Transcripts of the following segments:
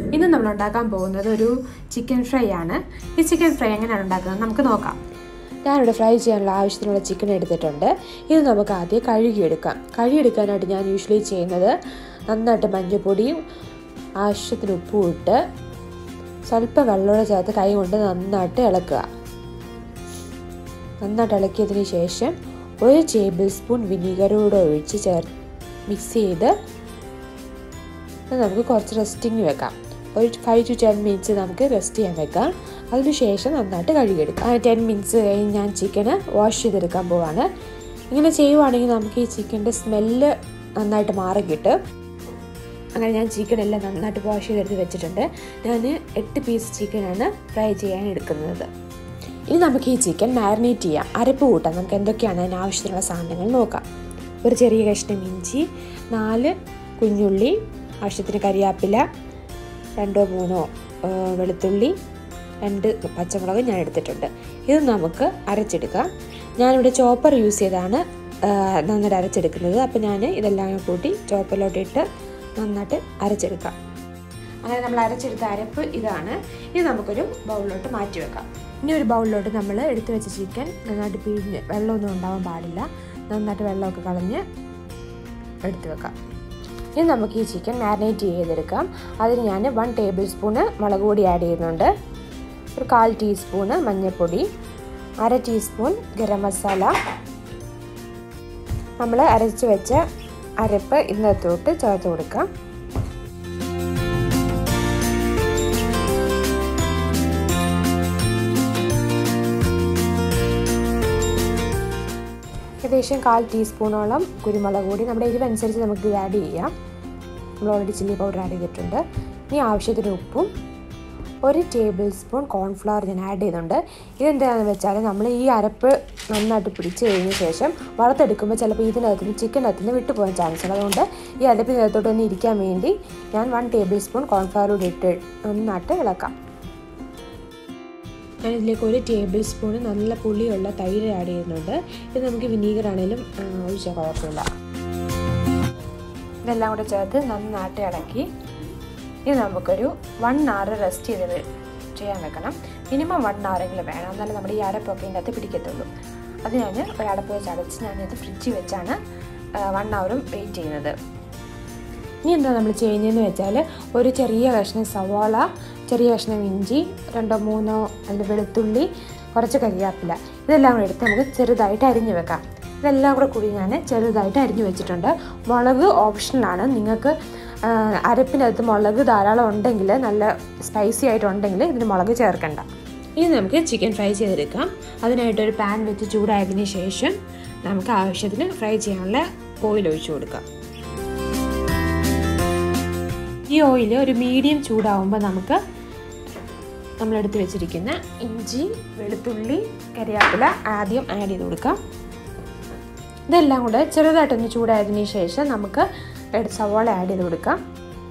ഇന്ന് നമ്മൾ ഉണ്ടാക്കാൻ പോകുന്നത് ഒരു ചിക്കൻ ഫ്രൈ ആണ് ഈ ചിക്കൻ ഫ്രൈ എങ്ങനെയാണ് ഉണ്ടാക്കുന്നത് നമുക്ക് നോക്കാം ഞാനിവിടെ ഫ്രൈ ചെയ്യാനുള്ള ആവശ്യത്തിനുള്ള ചിക്കൻ എടുത്തിട്ടുണ്ട് ഇത് നമുക്ക് ആദ്യം കഴുകിയെടുക്കാം കഴുകിയെടുക്കാനായിട്ട് ഞാൻ യൂഷ്വലി ചെയ്യുന്നത് നന്നായിട്ട് മഞ്ഞൾപ്പൊടിയും ആവശ്യത്തിന് ഉപ്പും ഇട്ട് സ്വല്പം വെള്ളമൂടെ ചേർത്ത് കൈ കൊണ്ട് നന്നായിട്ട് ഇളക്കുക നന്നായിട്ട് ഇളക്കിയതിന് ശേഷം ഒരു ടേബിൾ സ്പൂൺ വിനീഗറൂടെ ഒഴിച്ച് ചേർ മിക്സ് ചെയ്ത് ഇത് നമുക്ക് കുറച്ച് റെസ്റ്റിങ് വെക്കാം ഒരു ഫൈവ് ടു ടെൻ മിനിറ്റ്സ് നമുക്ക് റെസ്റ്റ് ചെയ്യാൻ വെക്കാം അതിനുശേഷം നന്നായിട്ട് കഴുകിയെടുക്കാം ടെൻ മിനിറ്റ്സ് കഴിഞ്ഞ് ഞാൻ ചിക്കന് വാഷ് ചെയ്തെടുക്കാൻ പോവാണ് ഇങ്ങനെ ചെയ്യുവാണെങ്കിൽ നമുക്ക് ഈ ചിക്കൻ്റെ സ്മെല്ല് നന്നായിട്ട് മാറി കിട്ടും അങ്ങനെ ഞാൻ ചിക്കൻ എല്ലാം നന്നായിട്ട് വാഷ് ചെയ്തെടുത്ത് വെച്ചിട്ടുണ്ട് ഞാൻ എട്ട് പീസ് ചിക്കനാണ് ഫ്രൈ ചെയ്യാൻ എടുക്കുന്നത് ഇനി നമുക്ക് ഈ ചിക്കൻ മാരിനേറ്റ് ചെയ്യാം അരപ്പ് കൂട്ടാം നമുക്ക് എന്തൊക്കെയാണ് അതിന് ആവശ്യത്തിനുള്ള സാധനങ്ങൾ നോക്കാം ഒരു ചെറിയ കഷ്ണം ഇഞ്ചി നാല് കുഞ്ഞുള്ളി ആവശ്യത്തിന് കരിയാപ്പില രണ്ടോ മൂന്നോ വെളുത്തുള്ളി രണ്ട് പച്ചമുളക് ഞാൻ എടുത്തിട്ടുണ്ട് ഇത് നമുക്ക് അരച്ചെടുക്കാം ഞാനിവിടെ ചോപ്പർ യൂസ് ചെയ്താണ് നന്നായിട്ട് അരച്ചെടുക്കുന്നത് അപ്പോൾ ഞാൻ ഇതെല്ലാം കൂട്ടി ചോപ്പറിലോട്ട് ഇട്ട് നന്നായിട്ട് അരച്ചെടുക്കാം അങ്ങനെ നമ്മൾ അരച്ചെടുത്ത അരപ്പ് ഇതാണ് ഇത് നമുക്കൊരു ബൗളിലോട്ട് മാറ്റി വെക്കാം ഇനി ഒരു ബൗളിലോട്ട് നമ്മൾ എടുത്തു വെച്ച ചിക്കൻ നന്നായിട്ട് പിഴിഞ്ഞ് വെള്ളമൊന്നും ഉണ്ടാവാൻ പാടില്ല നന്നായിട്ട് വെള്ളമൊക്കെ കളഞ്ഞ് എടുത്തു വെക്കാം ഇനി നമുക്ക് ഈ ചിക്കൻ മാരിനേറ്റ് ചെയ്തെടുക്കാം അതിന് ഞാൻ വൺ ടേബിൾ സ്പൂണ് മുളക് പൊടി ആഡ് ചെയ്യുന്നുണ്ട് ഒരു കാൽ ടീസ്പൂണ് മഞ്ഞൾപ്പൊടി അര ടീസ്പൂൺ ഗരം മസാല നമ്മൾ അരച്ച് വെച്ച അരപ്പ് ഇന്നത്തോട്ട് ചേർത്ത് കൊടുക്കാം ഏകദേശം കാൽ ടീസ്പൂണോളം കുരുമുളക് പൊടി നമ്മുടെ എരിവനുസരിച്ച് നമുക്ക് ഇത് ആഡ് ചെയ്യാം നമ്മൾ ഓൾറെഡി ചില്ലി പൗഡർ ആഡ് ചെയ്തിട്ടുണ്ട് ഇനി ആവശ്യത്തിന് ഉപ്പും ഒരു ടേബിൾ സ്പൂൺ കോൺഫ്ലവർ ഞാൻ ആഡ് ചെയ്തിട്ടുണ്ട് ഇതെന്താണെന്ന് വെച്ചാൽ നമ്മൾ ഈ അരപ്പ് നന്നായിട്ട് പിടിച്ച് കഴിഞ്ഞ ശേഷം വറുത്തെടുക്കുമ്പോൾ ചിലപ്പോൾ ഇതിനകത്ത് നിന്ന് ചിക്കനകത്ത് നിന്ന് വിട്ടുപോകാൻ ചാൻസ് ഉണ്ട് അതുകൊണ്ട് ഈ അരപ്പിനകത്തോട്ട് തന്നെ ഇരിക്കാൻ വേണ്ടി ഞാൻ വൺ ടേബിൾ സ്പൂൺ കോൺഫ്ലവർ കൂടി ഇട്ട് നന്നായിട്ട് ഇളക്കാം ഞാൻ ഇതിലേക്ക് ഒരു ടേബിൾ സ്പൂൺ നല്ല പുളിയുള്ള തൈര് ആഡ് ചെയ്യുന്നുണ്ട് ഇത് നമുക്ക് വിനീഗർ ആണെങ്കിലും ഒഴിച്ചാൽ കുഴപ്പമില്ല ഇതെല്ലാം കൂടെ ചേർത്ത് നന്നായിട്ട് ഇളക്കി ഇത് നമുക്കൊരു വൺ അവർ റെസ്റ്റ് ചെയ്ത് ചെയ്യാൻ വെക്കണം മിനിമം വൺ അവറെങ്കിലും വേണം എന്നാലും നമ്മുടെ ഈ അരപ്പൊക്കെ ഇതിൻ്റെ അകത്ത് പിടിക്കത്തുള്ളൂ അത് ഞാൻ ഒരു അടപ്പ് വെച്ച് അടച്ച് ഞാനിത് ഫ്രിഡ്ജിൽ വെച്ചാണ് വൺ അവറും വെയിറ്റ് ചെയ്യുന്നത് ഇനി എന്താ നമ്മൾ ചെയ്യുന്നതെന്ന് വെച്ചാൽ ഒരു ചെറിയ കഷ്ണം സവാള ചെറിയ കഷ്ണം ഇഞ്ചി രണ്ടോ മൂന്നോ അതിൽ വെളുത്തുള്ളി കുറച്ച് കരിയാപ്പില ഇതെല്ലാം കൂടെ എടുത്ത് നമുക്ക് ചെറുതായിട്ട് അരിഞ്ഞു വെക്കാം ഇതെല്ലാം കൂടെ കൂടി ഞാൻ ചെറുതായിട്ട് അരിഞ്ഞു വെച്ചിട്ടുണ്ട് മുളക് ഓപ്ഷണലാണ് നിങ്ങൾക്ക് അരപ്പിനകത്ത് മുളക് ധാരാളം ഉണ്ടെങ്കിൽ നല്ല സ്പൈസി ആയിട്ടുണ്ടെങ്കിൽ ഇതിന് മുളക് ചേർക്കണ്ട ഇനി നമുക്ക് ചിക്കൻ ഫ്രൈ ചെയ്തെടുക്കാം അതിനായിട്ടൊരു പാൻ വെച്ച് ചൂടായതിന് ശേഷം നമുക്ക് ആവശ്യത്തിന് ഫ്രൈ ചെയ്യാനുള്ള ഓയിൽ ഒഴിച്ചു കൊടുക്കാം ഈ ഓയിൽ ഒരു മീഡിയം ചൂടാവുമ്പോൾ നമുക്ക് നമ്മളെടുത്ത് വെച്ചിരിക്കുന്ന ഇഞ്ചി വെളുത്തുള്ളി കരിയാപ്പില ആദ്യം ആഡ് ചെയ്ത് കൊടുക്കാം ഇതെല്ലാം കൂടെ ചെറുതായിട്ടൊന്ന് ചൂടായതിന് ശേഷം നമുക്ക് സവാള ആഡ് ചെയ്ത് കൊടുക്കാം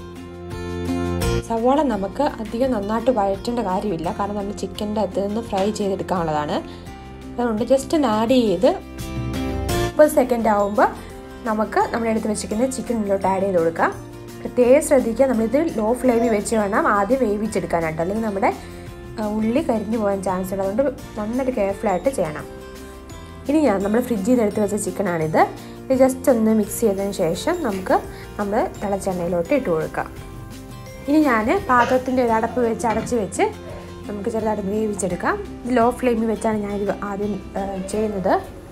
സവാള നമുക്ക് അധികം നന്നായിട്ട് വഴറ്റേണ്ട കാര്യമില്ല കാരണം നമ്മൾ ചിക്കൻ്റെ അകത്ത് നിന്ന് ഫ്രൈ ചെയ്തെടുക്കാനുള്ളതാണ് അതുകൊണ്ട് ജസ്റ്റ് ഒന്ന് ആഡ് ചെയ്ത് മുപ്പത് സെക്കൻഡ് ആകുമ്പോൾ നമുക്ക് നമ്മൾ എടുത്ത് വെച്ചിരിക്കുന്ന ചിക്കൻ ഇതിലോട്ട് ആഡ് ചെയ്ത് കൊടുക്കാം പ്രത്യേകം ശ്രദ്ധിക്കുക നമ്മളിത് ലോ ഫ്ലെയിമിൽ വെച്ച് വേണം ആദ്യം വേവിച്ചെടുക്കാനായിട്ട് അല്ലെങ്കിൽ നമ്മുടെ ഉള്ളി കരിഞ്ഞു പോകാൻ ചാൻസ് ഉണ്ട് അതുകൊണ്ട് നന്നായിട്ട് കെയർഫുള്ളായിട്ട് ചെയ്യണം ഇനി ഞാൻ നമ്മൾ ഫ്രിഡ്ജിൽ നിന്ന് എടുത്ത് വെച്ച ചിക്കനാണിത് ഇത് ജസ്റ്റ് ഒന്ന് മിക്സ് ചെയ്തതിന് ശേഷം നമുക്ക് നമ്മൾ തിളച്ചെണ്ണയിലോട്ട് ഇട്ട് കൊടുക്കാം ഇനി ഞാൻ പാത്രത്തിൻ്റെ ഒരു അടപ്പ് വെച്ച് അടച്ച് വെച്ച് നമുക്ക് ചെറുതായിട്ട് വേവിച്ചെടുക്കാം ഇത് ലോ ഫ്ലെയിമിൽ വെച്ചാണ് ഞാനിത് ആദ്യം ചെയ്യുന്നത്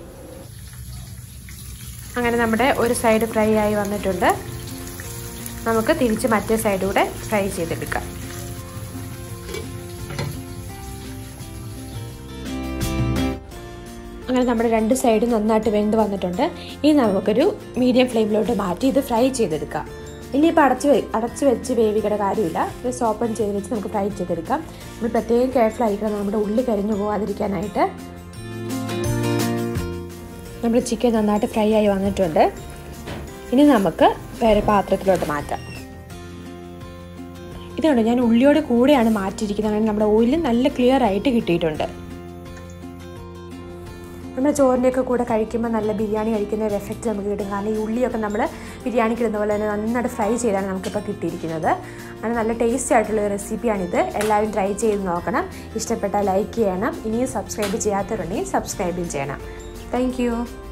അങ്ങനെ നമ്മുടെ ഒരു സൈഡ് ഫ്രൈ ആയി വന്നിട്ടുണ്ട് നമുക്ക് തിരിച്ച് മറ്റേ സൈഡ് കൂടെ ഫ്രൈ ചെയ്തെടുക്കാം അങ്ങനെ നമ്മുടെ രണ്ട് സൈഡും നന്നായിട്ട് വെന്ത് വന്നിട്ടുണ്ട് ഇനി നമുക്കൊരു മീഡിയം ഫ്ലെയിമിലോട്ട് മാറ്റി ഇത് ഫ്രൈ ചെയ്തെടുക്കാം ഇനിയിപ്പോൾ അടച്ച് അടച്ച് വെച്ച് വേവിക്കേണ്ട കാര്യമില്ല ഇത് ഓപ്പൺ ചെയ്ത് വെച്ച് നമുക്ക് ഫ്രൈ ചെയ്തെടുക്കാം നമ്മൾ പ്രത്യേകം കെയർഫുൾ ആയിരിക്കണം നമ്മുടെ ഉള്ളി കരിഞ്ഞു പോകാതിരിക്കാനായിട്ട് നമ്മുടെ ചിക്കൻ നന്നായിട്ട് ഫ്രൈ ആയി വന്നിട്ടുണ്ട് ഇനി നമുക്ക് വേറെ പാത്രത്തിലോട്ട് മാറ്റാം ഇതുകൊണ്ട് ഞാൻ ഉള്ളിയോട് കൂടെയാണ് മാറ്റിയിരിക്കുന്നത് അങ്ങനെ നമ്മുടെ ഓയിൽ നല്ല ക്ലിയർ ആയിട്ട് കിട്ടിയിട്ടുണ്ട് നമ്മൾ ചോറിൻ്റെയൊക്കെ കൂടെ കഴിക്കുമ്പോൾ നല്ല ബിരിയാണി കഴിക്കുന്ന ഒരു എഫക്റ്റ് നമുക്ക് കിട്ടും കാരണം ഈ ഉള്ളിയൊക്കെ നമ്മൾ ബിരിയാണിക്ക് ഇടുന്ന പോലെ തന്നെ നന്നായിട്ട് ഫ്രൈ ചെയ്താണ് നമുക്കിപ്പോൾ കിട്ടിയിരിക്കുന്നത് അങ്ങനെ നല്ല ടേസ്റ്റി ആയിട്ടുള്ള ഒരു റെസിപ്പിയാണിത് എല്ലാവരും ട്രൈ ചെയ്ത് നോക്കണം ഇഷ്ടപ്പെട്ടാൽ ലൈക്ക് ചെയ്യണം ഇനിയും സബ്സ്ക്രൈബ് ചെയ്യാത്തവരുണ്ടെങ്കിൽ സബ്സ്ക്രൈബും ചെയ്യണം താങ്ക്